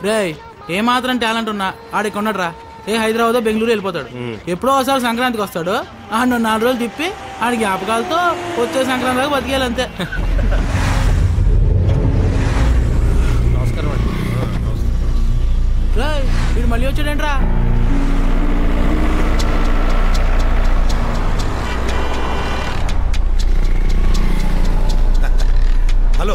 రేయ్ ఏ మాత్రం టాలెంట్ ఉన్నా ఆడికి ఉండడరా ఏ హైదరాబాద్ బెంగళూరు వెళ్ళిపోతాడు ఎప్పుడో ఒకసారి సంక్రాంతికి వస్తాడు ఆ నువ్వు నాలుగు రోజులు తిప్పి ఆడి జ్ఞాపకాలతో వచ్చే సంక్రాంతి దాకా బతికేయాలి అంతే నమస్కారం అండి రేయ్ వీడు మళ్ళీ వచ్చాడేంట్రా హలో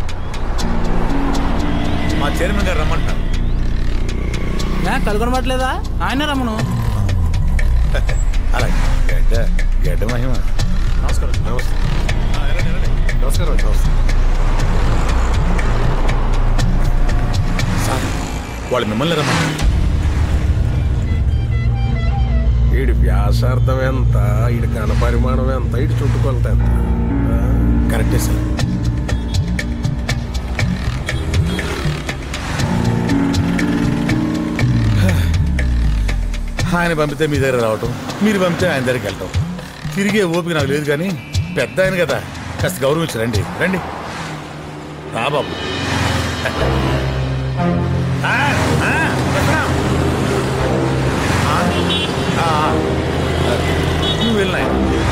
మా చైర్మన్ గారు రమ్మంటారు ఏ కలుగొనబట్లేదా ఆయన రమ్మను అలాగే గడ్డ గడ్డ మహిమ నమస్కారం నమస్తే నమస్కారం నమస్తే సార్ వాళ్ళు మిమ్మల్ని రమ్మంటారు వీడి వ్యాసార్థం ఎంత వీడి ఘనపరిమాణం ఎంత వీడి చుట్టుకొలత ఎంత ఆ? కరెక్టే సార్ ఆయన పంపితే మీ దగ్గర రావటం మీరు పంపితే ఆయన దగ్గరికి వెళ్ళటం తిరిగే ఓపిక నాకు లేదు కానీ పెద్ద ఆయన కదా కాస్త గౌరవించి రండి రండి రా బాబు ఆ, ఆ, వస్తున్నాం. ఆ, ఆ, ఆ. నువ్వు వెళ్ళినాయి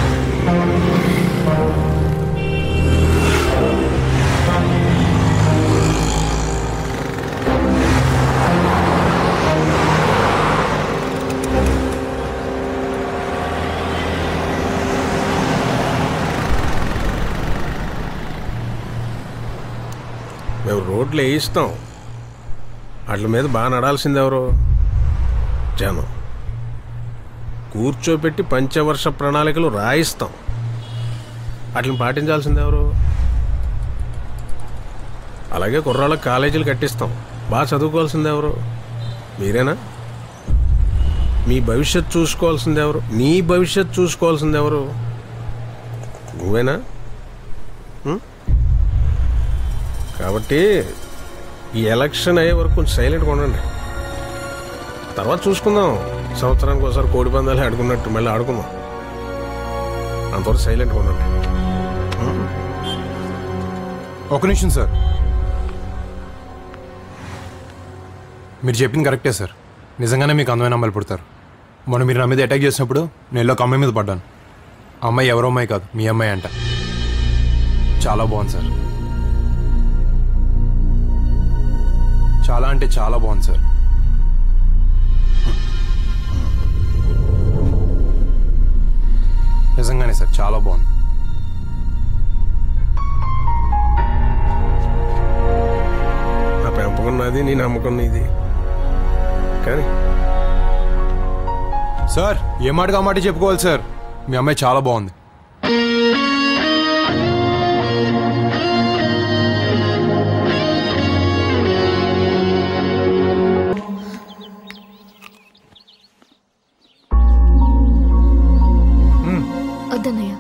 మేము రోడ్లు వేయిస్తాం వాటి మీద బాగా నడాల్సింది ఎవరు జనం కూర్చోబెట్టి పంచవర్ష ప్రణాళికలు రాయిస్తాం వాటిని పాటించాల్సింది ఎవరు అలాగే కుర్రాళ్ళకి కాలేజీలు కట్టిస్తాం బాగా చదువుకోవాల్సింది ఎవరు మీరేనా మీ భవిష్యత్ చూసుకోవాల్సింది ఎవరు నీ భవిష్యత్ చూసుకోవాల్సింది ఎవరు నువ్వేనా ఉం? కాబట్టి ఈ ఎలక్షన్ అయ్యే వరకు కొంచెం సైలెంట్గా ఉండండి తర్వాత చూసుకుందాం సంవత్సరానికి ఒకసారి కోడి పందాలు ఆడుకున్నట్టు మళ్ళీ ఆడుకుందాం అంతవరకు సైలెంట్గా ఉండండి ఒక నిమిషం సార్ మీరు చెప్పింది కరెక్టే సార్ నిజంగానే మీకు అందమైన అమ్మాయిలు పుడతారు మొన్న మీరు నా మీద అటాక్ చేసినప్పుడు నేను ఒక అమ్మాయి మీద పడ్డాను ఆ అమ్మాయి ఎవరో అమ్మాయి కాదు మీ అమ్మాయి అంట చాలా బాగుంది సార్ చాలా అంటే చాలా బాగుంది సార్ నిజంగానే సార్ చాలా బాగుంది నా పెంపకం నాది నీ నమ్మకం నీది కానీ సార్ ఏ మాటగా మాట చెప్పుకోవాలి సార్ మీ అమ్మాయి చాలా బాగుంది వద్దన్నయ్య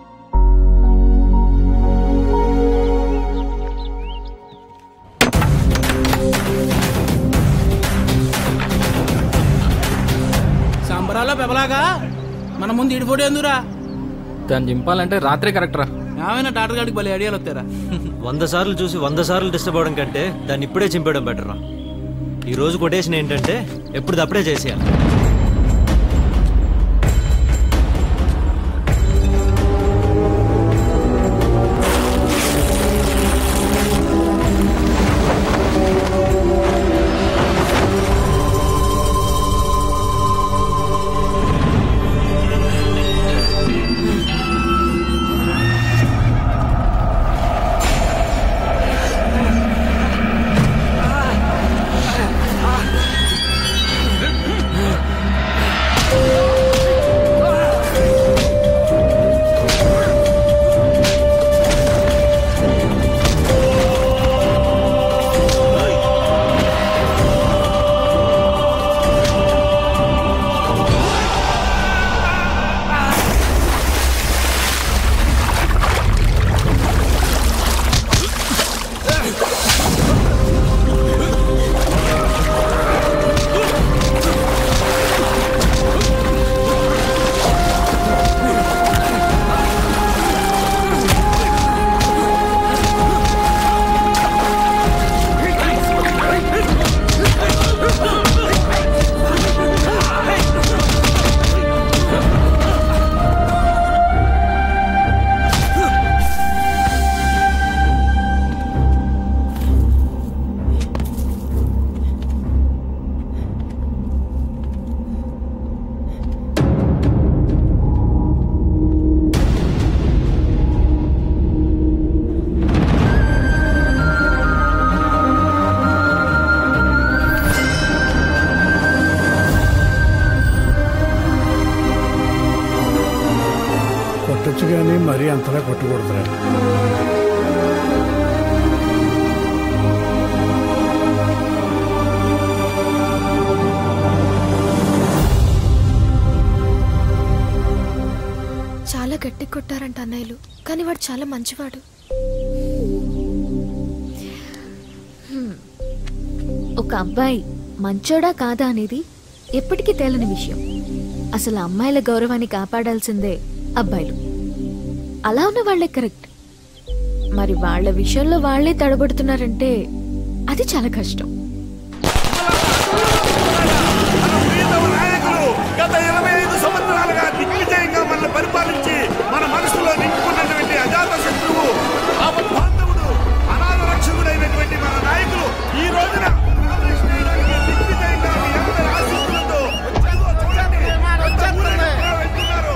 సంబరాల్లో పెబలాగా మన ముందు ఇడిపోటీ ఎందురా దాన్ని దింపాలంటే రాత్రే కరెక్ట్ రా ఏమైనా టాటర్ గాడికి భలే ఐడియాలు వస్తారా వంద సార్లు చూసి వంద సార్లు డిస్టర్బ్ అవడం కంటే దాన్ని ఇప్పుడే చింపేయడం బెటర్ రా ఈ రోజు కొటేషన్ ఏంటంటే ఎప్పుడు అప్పుడే చేసేయాలి కానీ మరీ అంతలా కొట్టకూడదురా చాలా గట్టి కొట్టారంట అన్నయ్యలు కానీ వాడు చాలా మంచివాడు హ్మ్. ఒక అబ్బాయి మంచోడా కాదా అనేది ఎప్పటికీ తేలని విషయం అసలు అమ్మాయిల గౌరవాన్ని కాపాడాల్సిందే అబ్బాయిలు అలా ఉన్న వాళ్ళే కరెక్ట్ మరి వాళ్ళ విషయంలో వాళ్ళే తడబడుతున్నారంటే అది చాలా కష్టం నాయకులు గత ఇరవై ఐదు సంవత్సరాలుగా దిగ్విజయంగా మనల్ని పరిపాలించి మన మనసులో నింపుకున్నటువంటి అజాత శత్రువు ఆపద్బాంధవుడు అనాథ రక్షకుడైనటువంటి మన నాయకులు ఈ రోజున నామినేషన్ వేయడానికి దిగ్విజయంగా మీ అందరి ఆశీస్సులతో వచ్చారు, వచ్చారు. ఊరేగింపుగా వెళ్తున్నారు.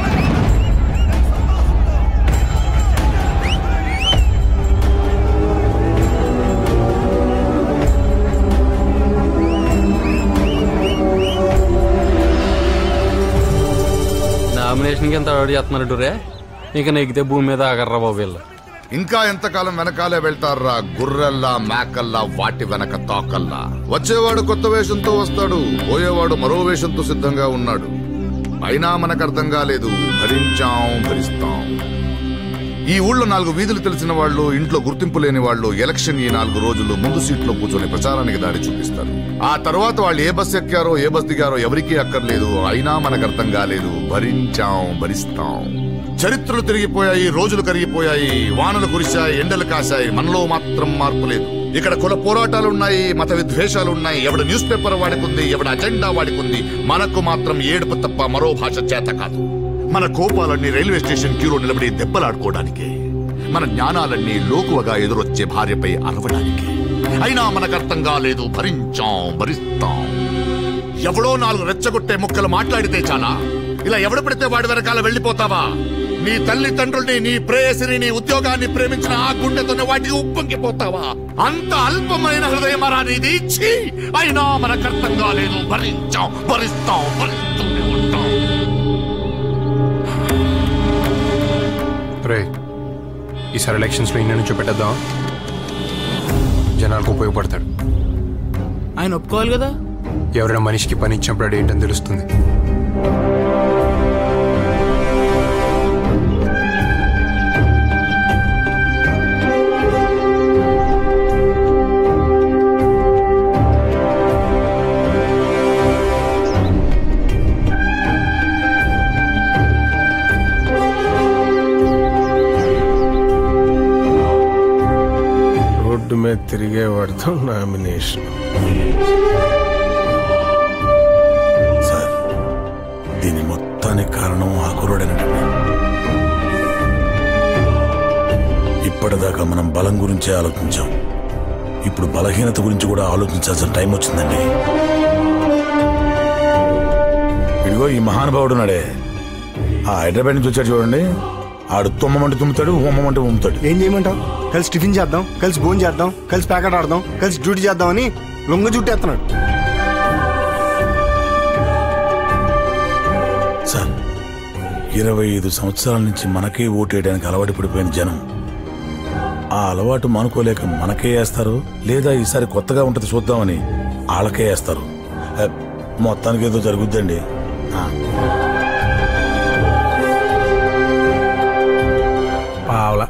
నామినేషన్కి ఎంత అవార్డు చేస్తున్నారు రే ఇక నెగితే భూమి మీద ఆగర్రా బాబు వీళ్ళు ఇంకా ఎంతకాలం వెనకాలే వెళ్తారా గుర్రెల్లా మేకల్లా వాటి వెనక తోకల్లా వచ్చేవాడు కొత్త వేషంతో వస్తాడు పోయేవాడు మరో వేషంతో సిద్ధంగా ఉన్నాడు అయినా మనకు అర్థం కాలేదు భరించాం భరిస్తాం ఈ ఊళ్ళో నాలుగు వీధులు తెలిసిన వాళ్ళు ఇంట్లో గుర్తింపు లేని వాళ్ళు ఎలక్షన్ ఈ నాలుగు రోజులు ముందు సీట్లో కూర్చొని ప్రచారానికి దారి చూపిస్తారు ఆ తర్వాత వాళ్ళు ఏ బస్ ఎక్కారో ఏ బస్ దిగారో ఎవరికీ అక్కర్లేదు అయినా మనకు అర్థం కాలేదు భరించాం భరిస్తాం చరిత్రలు తిరిగిపోయాయి రోజులు కరిగిపోయాయి వానలు కురిశాయి ఎండలు కాశాయి మనలో మాత్రం మార్పు లేదు ఇక్కడ కుల పోరాటాలు ఉన్నాయి మత విద్వేషాలు ఉన్నాయి ఎవడ న్యూస్ పేపర్ వాడుకుంది ఎవడ అజెండా వాడుకుంది మనకు మాత్రం ఏడుపు తప్ప మరో భాష చేత కాదు మన కోపాలన్నీ రైల్వే స్టేషన్ క్యూలో నిలబడి దెబ్బలాడుకోవడానికి మన జ్ఞానాలన్నీ లోకువగా ఎదురొచ్చే భార్యపై అరవడానికి అయినా మనకు అర్థం కాలేదు భరించాం భరిస్తాం ఎవడో నాలుగు రెచ్చగొట్టే ముక్కలు మాట్లాడితే చాలా ఇలా ఎవడు పడితే వాడి వెనకాల వెళ్ళిపోతావా నీ తల్లిదండ్రుల్ని నీ ప్రేయసిని నీ ఉద్యోగాన్ని ప్రేమించిన ఆ గుండెతోనే వాటికి ఉప్పొంగిపోతావా అంత అల్పమైన హృదయమరా నీది ఛీ! అయినా మనకు అర్థం కాలేదు భరించాం భరిస్తాం భరిస్తూనే ఉంటాం రే ఈసారి ఎలక్షన్స్లో ఇన్న నుంచి పెట్టేద్దాం జనాలకు ఉపయోగపడతాడు ఆయన ఒప్పుకోవాలి కదా ఎవరైనా మనిషికి పని ఇచ్చినప్పుడు ఏంటని తెలుస్తుంది రోడ్డు మీద తిరిగేవాడితో నామినేషన్ సార్ దీని మొత్తానికి కారణం ఆ కుర్రోడేనండి ఇప్పటిదాకా మనం బలం గురించే ఆలోచించాం ఇప్పుడు బలహీనత గురించి కూడా ఆలోచించాల్సిన టైం వచ్చిందండి ఇదిగో ఈ మహానుభావుడు ఉన్నాడే ఆ హైదరాబాద్ నుంచి వచ్చాడు చూడండి ఆడు తుమ్మమంటే తుమ్ముతాడు ఉమ్మమంటే ఉమ్ముతాడు ఏం చేయమంటావు కలిసి టిఫిన్ చేద్దాం కలిసి భోజనం చేద్దాం కలిసి ప్యాకెట్ ఆడదాం కలిసి డ్యూటీ చేద్దామని లొంగ చుట్టేస్తున్నాడు సార్ ఇరవై ఐదు సంవత్సరాల నుంచి మనకే ఓటేయడానికి అలవాటు పడిపోయిన జనం ఆ అలవాటు మానుకోలేక మనకే వేస్తారు లేదా ఈసారి కొత్తగా ఉంటుంది చూద్దామని వాళ్ళకే వేస్తారు ఆ, మొత్తానికి ఏదో జరుగుద్దండి ఆ. పావల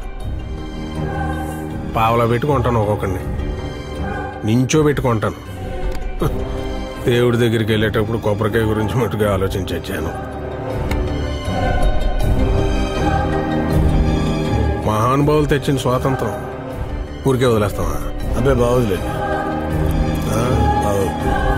పావలా పెట్టుకుంటాను ఒక్కొక్కడిని నించో పెట్టుకుంటాను దేవుడి దగ్గరికి వెళ్ళేటప్పుడు కొబ్బరికాయ గురించి మట్టుగా ఆలోచించి వచ్చాను మహానుభావులు తెచ్చిన స్వాతంత్రం ఊరికే వదిలేస్తామా అబ్బే బాగోదులేండి ఆ, బాగోదు.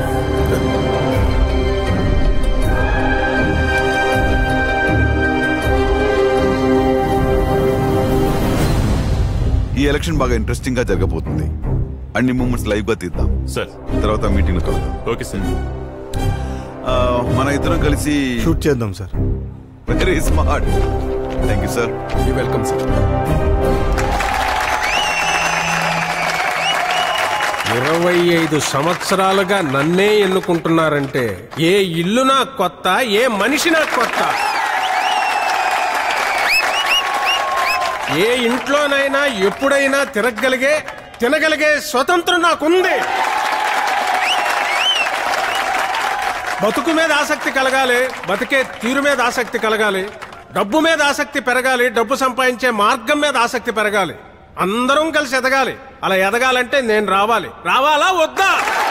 ఈ ఎలక్షన్ బాగా ఇంట్రెస్టింగ్ గా జరగబోతుంది అన్ని మూమెంట్స్ లైవ్ గా తీద్దాం సార్ తర్వాత మీటింగ్ లో కలుద్దాం ఓకే సార్ మన ఇద్దరం కలిసి షూట్ చేద్దాం sir very smart thank you sir welcome sir ఇరవై ఐదు సంవత్సరాలుగా నన్నే ఎన్నుకుంటున్నారంటే ఏ ఇల్లు నాకు కొత్త ఏ మనిషి నాకు కొత్త ఏ ఇంట్లోనైనా ఎప్పుడైనా తిరగగలిగే తినగలిగే స్వతంత్రం నాకుంది బతుకు మీద ఆసక్తి కలగాలి బతికే తీరు మీద ఆసక్తి కలగాలి డబ్బు మీద ఆసక్తి పెరగాలి డబ్బు సంపాదించే మార్గం మీద ఆసక్తి పెరగాలి అందరం కలిసి ఎదగాలి అలా ఎదగాలంటే నేను రావాలి రావాలా వద్దా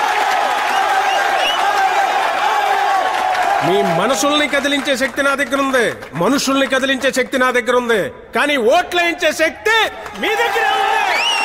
మీ మనసుల్ని కదిలించే శక్తి నా దగ్గర ఉంది మనుషుల్ని కదిలించే శక్తి నా దగ్గర ఉంది కానీ ఓట్లేయించే శక్తి మీ దగ్గర ఉంది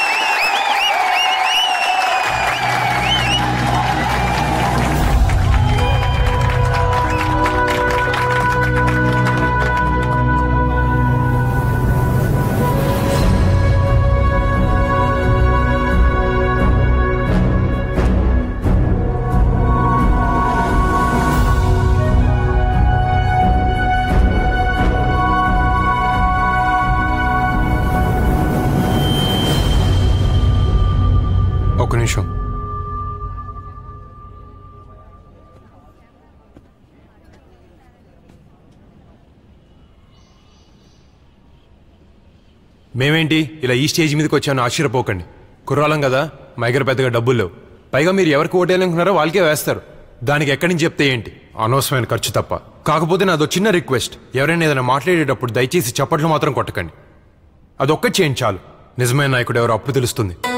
ఒక నిమిషం మేమేంటి ఇలా ఈ స్టేజ్ మీదకి వచ్చాను ఆశ్చర్యపోకండి కుర్రాలం కదా మా దగ్గర పెద్దగా డబ్బులు లేవు పైగా మీరు ఎవరికి ఓటేయాలనుకున్నారో వాళ్ళకే వేస్తారు దానికి ఎక్కడి నుంచి చెప్తే ఏంటి అనవసరమైన ఖర్చు తప్ప కాకపోతే నాదో చిన్న రిక్వెస్ట్ ఎవరైనా ఏదైనా మాట్లాడేటప్పుడు దయచేసి చప్పట్లు మాత్రం కొట్టకండి అదొక్కటి చేయండి చాలు నిజమైన నాయకుడు ఎవరు అప్పుడు తెలుస్తుంది